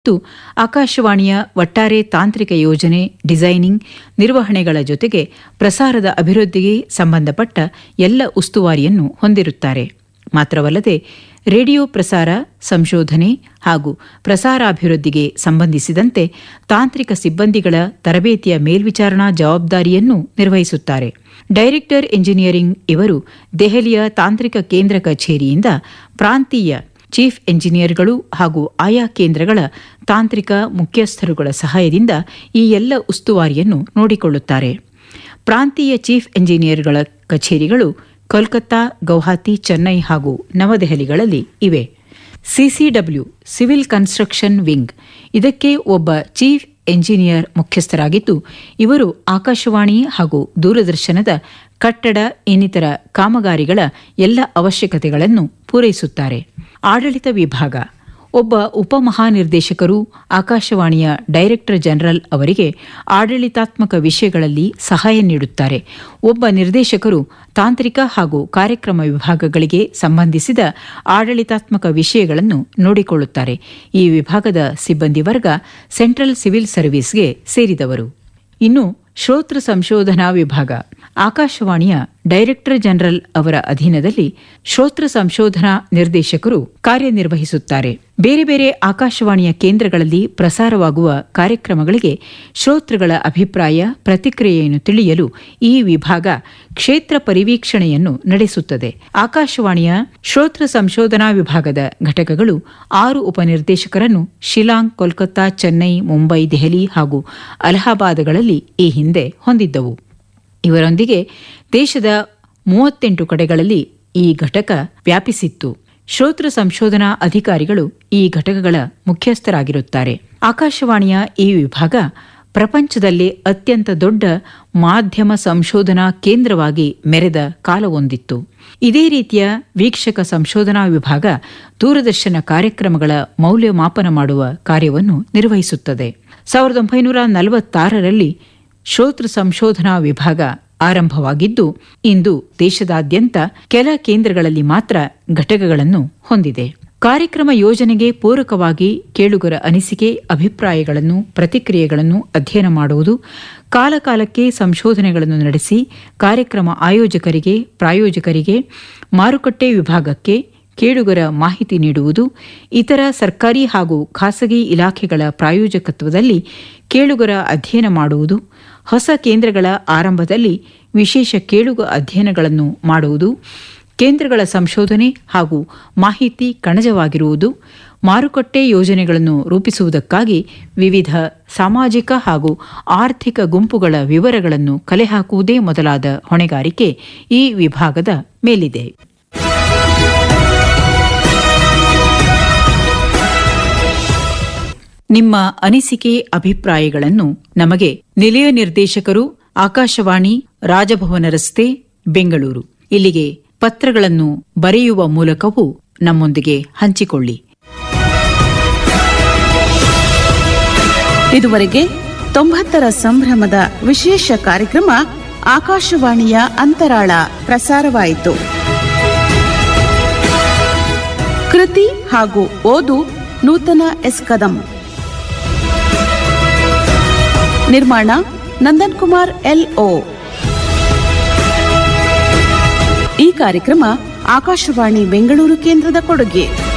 ಮತ್ತು ಆಕಾಶವಾಣಿಯ ಒಟ್ಟಾರೆ ತಾಂತ್ರಿಕ ಯೋಜನೆ ಡಿಸೈನಿಂಗ್ ನಿರ್ವಹಣೆಗಳ ಜೊತೆಗೆ ಪ್ರಸಾರದ ಅಭಿವೃದ್ಧಿಗೆ ಸಂಬಂಧಪಟ್ಟ ಎಲ್ಲ ಉಸ್ತುವಾರಿಯನ್ನು ಹೊಂದಿರುತ್ತಾರೆ ಮಾತ್ರವಲ್ಲದೆ ರೇಡಿಯೋ ಪ್ರಸಾರ ಸಂಶೋಧನೆ ಹಾಗೂ ಪ್ರಸಾರಾಭಿವೃದ್ಧಿಗೆ ಸಂಬಂಧಿಸಿದಂತೆ ತಾಂತ್ರಿಕ ಸಿಬ್ಬಂದಿಗಳ ತರಬೇತಿಯ ಮೇಲ್ವಿಚಾರಣಾ ಜವಾಬ್ದಾರಿಯನ್ನು ನಿರ್ವಹಿಸುತ್ತಾರೆ ಡೈರೆಕ್ಟರ್ ಎಂಜಿನಿಯರಿಂಗ್ ಇವರು ದೆಹಲಿಯ ತಾಂತ್ರಿಕ ಕೇಂದ್ರ ಕಚೇರಿಯಿಂದ ಪ್ರಾಂತೀಯ ಚೀಫ್ ಎಂಜಿನಿಯರ್ಗಳು ಹಾಗೂ ಆಯಾ ಕೇಂದ್ರಗಳ ತಾಂತ್ರಿಕ ಮುಖ್ಯಸ್ಥರುಗಳ ಸಹಾಯದಿಂದ ಈ ಎಲ್ಲ ಉಸ್ತುವಾರಿಯನ್ನು ನೋಡಿಕೊಳ್ಳುತ್ತಾರೆ ಪ್ರಾಂತೀಯ ಚೀಫ್ ಎಂಜಿನಿಯರ್ಗಳ ಕಚೇರಿಗಳು ಕೋಲ್ಕತ್ತಾ ಗೌಹಾತಿ ಚೆನ್ನೈ ಹಾಗೂ ನವದೆಹಲಿಗಳಲ್ಲಿ ಇವೆ ಸಿಸಿಡಬ್ಲ್ಯೂ ಸಿವಿಲ್ ಕನ್ಸ್ಟ್ರಕ್ಷನ್ ವಿಂಗ್ ಇದಕ್ಕೆ ಒಬ್ಬ ಚೀಫ್ ಎಂಜಿನಿಯರ್ ಮುಖ್ಯಸ್ಥರಾಗಿದ್ದು ಇವರು ಆಕಾಶವಾಣಿ ಹಾಗೂ ದೂರದರ್ಶನದ ಕಟ್ಟಡ ಇನ್ನಿತರ ಕಾಮಗಾರಿಗಳ ಎಲ್ಲ ಅವಶ್ಯಕತೆಗಳನ್ನು ಪೂರೈಸುತ್ತಾರೆ ಆಡಳಿತ ವಿಭಾಗ ಒಬ್ಬ ಉಪಮಹಾನಿರ್ದೇಶಕರು ಆಕಾಶವಾಣಿಯ ಡೈರೆಕ್ಟರ್ ಜನರಲ್ ಅವರಿಗೆ ಆಡಳಿತಾತ್ಮಕ ವಿಷಯಗಳಲ್ಲಿ ಸಹಾಯ ನೀಡುತ್ತಾರೆ ಒಬ್ಬ ನಿರ್ದೇಶಕರು ತಾಂತ್ರಿಕ ಹಾಗೂ ಕಾರ್ಯಕ್ರಮ ವಿಭಾಗಗಳಿಗೆ ಸಂಬಂಧಿಸಿದ ಆಡಳಿತಾತ್ಮಕ ವಿಷಯಗಳನ್ನು ನೋಡಿಕೊಳ್ಳುತ್ತಾರೆ ಈ ವಿಭಾಗದ ಸಿಬ್ಬಂದಿ ವರ್ಗ ಸೆಂಟ್ರಲ್ ಸಿವಿಲ್ ಸರ್ವಿಸ್ಗೆ ಸೇರಿದವರು ಇನ್ನು ಶ್ರೋತೃ ಸಂಶೋಧನಾ ವಿಭಾಗ ಆಕಾಶವಾಣಿಯ ಡೈರೆಕ್ಟರ್ ಜನರಲ್ ಅವರ ಅಧೀನದಲ್ಲಿ ಶ್ರೋತೃ ಸಂಶೋಧನಾ ನಿರ್ದೇಶಕರು ಕಾರ್ಯನಿರ್ವಹಿಸುತ್ತಾರೆ ಬೇರೆ ಬೇರೆ ಆಕಾಶವಾಣಿಯ ಕೇಂದ್ರಗಳಲ್ಲಿ ಪ್ರಸಾರವಾಗುವ ಕಾರ್ಯಕ್ರಮಗಳಿಗೆ ಶ್ರೋತೃಗಳ ಅಭಿಪ್ರಾಯ ಪ್ರತಿಕ್ರಿಯೆಯನ್ನು ತಿಳಿಯಲು ಈ ವಿಭಾಗ ಕ್ಷೇತ್ರ ಪರಿವೀಕ್ಷಣೆಯನ್ನು ನಡೆಸುತ್ತದೆ ಆಕಾಶವಾಣಿಯ ಶ್ರೋತೃ ಸಂಶೋಧನಾ ವಿಭಾಗದ ಘಟಕಗಳು ಆರು ಉಪನಿರ್ದೇಶಕರನ್ನು ಶಿಲಾಂಗ್ ಕೋಲ್ಕತ್ತಾ ಚೆನ್ನೈ ಮುಂಬೈ ದೆಹಲಿ ಹಾಗೂ ಅಲಹಾಬಾದ್ಗಳಲ್ಲಿ ಈ ಹಿಂದೆ ಹೊಂದಿದ್ದವು ಇವರೊಂದಿಗೆ ದೇಶದ ಮೂವತ್ತೆಂಟು ಕಡೆಗಳಲ್ಲಿ ಈ ಘಟಕ ವ್ಯಾಪಿಸಿತ್ತು ಶ್ರೋತೃ ಸಂಶೋಧನಾ ಅಧಿಕಾರಿಗಳು ಈ ಘಟಕಗಳ ಮುಖ್ಯಸ್ಥರಾಗಿರುತ್ತಾರೆ ಆಕಾಶವಾಣಿಯ ಈ ವಿಭಾಗ ಪ್ರಪಂಚದಲ್ಲೇ ಅತ್ಯಂತ ದೊಡ್ಡ ಮಾಧ್ಯಮ ಸಂಶೋಧನಾ ಕೇಂದ್ರವಾಗಿ ಮೆರೆದ ಕಾಲವೊಂದಿತ್ತು ಇದೇ ರೀತಿಯ ವೀಕ್ಷಕ ಸಂಶೋಧನಾ ವಿಭಾಗ ದೂರದರ್ಶನ ಕಾರ್ಯಕ್ರಮಗಳ ಮೌಲ್ಯಮಾಪನ ಮಾಡುವ ಕಾರ್ಯವನ್ನು ನಿರ್ವಹಿಸುತ್ತದೆ ಸಾವಿರದ ಒಂಬೈನೂರ ನಲವತ್ತಾರರಲ್ಲಿ ಶ್ರೋತೃ ಸಂಶೋಧನಾ ವಿಭಾಗ ಆರಂಭವಾಗಿದ್ದು ಇಂದು ದೇಶದಾದ್ಯಂತ ಕೆಲ ಕೇಂದ್ರಗಳಲ್ಲಿ ಮಾತ್ರ ಘಟಕಗಳನ್ನು ಹೊಂದಿದೆ ಕಾರ್ಯಕ್ರಮ ಯೋಜನೆಗೆ ಪೂರಕವಾಗಿ ಕೇಳುಗರ ಅನಿಸಿಕೆ ಅಭಿಪ್ರಾಯಗಳನ್ನು ಪ್ರತಿಕ್ರಿಯೆಗಳನ್ನು ಅಧ್ಯಯನ ಮಾಡುವುದು ಕಾಲಕಾಲಕ್ಕೆ ಸಂಶೋಧನೆಗಳನ್ನು ನಡೆಸಿ ಕಾರ್ಯಕ್ರಮ ಆಯೋಜಕರಿಗೆ ಪ್ರಾಯೋಜಕರಿಗೆ ಮಾರುಕಟ್ಟೆ ವಿಭಾಗಕ್ಕೆ ಕೇಳುಗರ ಮಾಹಿತಿ ನೀಡುವುದು ಇತರ ಸರ್ಕಾರಿ ಹಾಗೂ ಖಾಸಗಿ ಇಲಾಖೆಗಳ ಪ್ರಾಯೋಜಕತ್ವದಲ್ಲಿ ಕೇಳುಗರ ಅಧ್ಯಯನ ಮಾಡುವುದು ಹೊಸ ಕೇಂದ್ರಗಳ ಆರಂಭದಲ್ಲಿ ವಿಶೇಷ ಕೇಳುಗ ಅಧ್ಯಯನಗಳನ್ನು ಮಾಡುವುದು ಕೇಂದ್ರಗಳ ಸಂಶೋಧನೆ ಹಾಗೂ ಮಾಹಿತಿ ಕಣಜವಾಗಿರುವುದು ಮಾರುಕಟ್ಟೆ ಯೋಜನೆಗಳನ್ನು ರೂಪಿಸುವುದಕ್ಕಾಗಿ ವಿವಿಧ ಸಾಮಾಜಿಕ ಹಾಗೂ ಆರ್ಥಿಕ ಗುಂಪುಗಳ ವಿವರಗಳನ್ನು ಕಲೆಹಾಕುವುದೇ ಮೊದಲಾದ ಹೊಣೆಗಾರಿಕೆ ಈ ವಿಭಾಗದ ಮೇಲಿದೆ ನಿಮ್ಮ ಅನಿಸಿಕೆ ಅಭಿಪ್ರಾಯಗಳನ್ನು ನಮಗೆ ನಿಲಯ ನಿರ್ದೇಶಕರು ಆಕಾಶವಾಣಿ ರಾಜಭವನ ರಸ್ತೆ ಬೆಂಗಳೂರು ಇಲ್ಲಿಗೆ ಪತ್ರಗಳನ್ನು ಬರೆಯುವ ಮೂಲಕವೂ ನಮ್ಮೊಂದಿಗೆ ಹಂಚಿಕೊಳ್ಳಿ ಇದುವರೆಗೆ ತೊಂಬತ್ತರ ಸಂಭ್ರಮದ ವಿಶೇಷ ಕಾರ್ಯಕ್ರಮ ಆಕಾಶವಾಣಿಯ ಅಂತರಾಳ ಪ್ರಸಾರವಾಯಿತು ಕೃತಿ ಹಾಗೂ ಓದು ನೂತನ ಎಸ್ ಕದಂ ನಿರ್ಮಾಣ ನಂದನ್ ಕುಮಾರ್ ಎಲ್ಒ ಈ ಕಾರ್ಯಕ್ರಮ ಆಕಾಶವಾಣಿ ಬೆಂಗಳೂರು ಕೇಂದ್ರದ ಕೊಡುಗೆ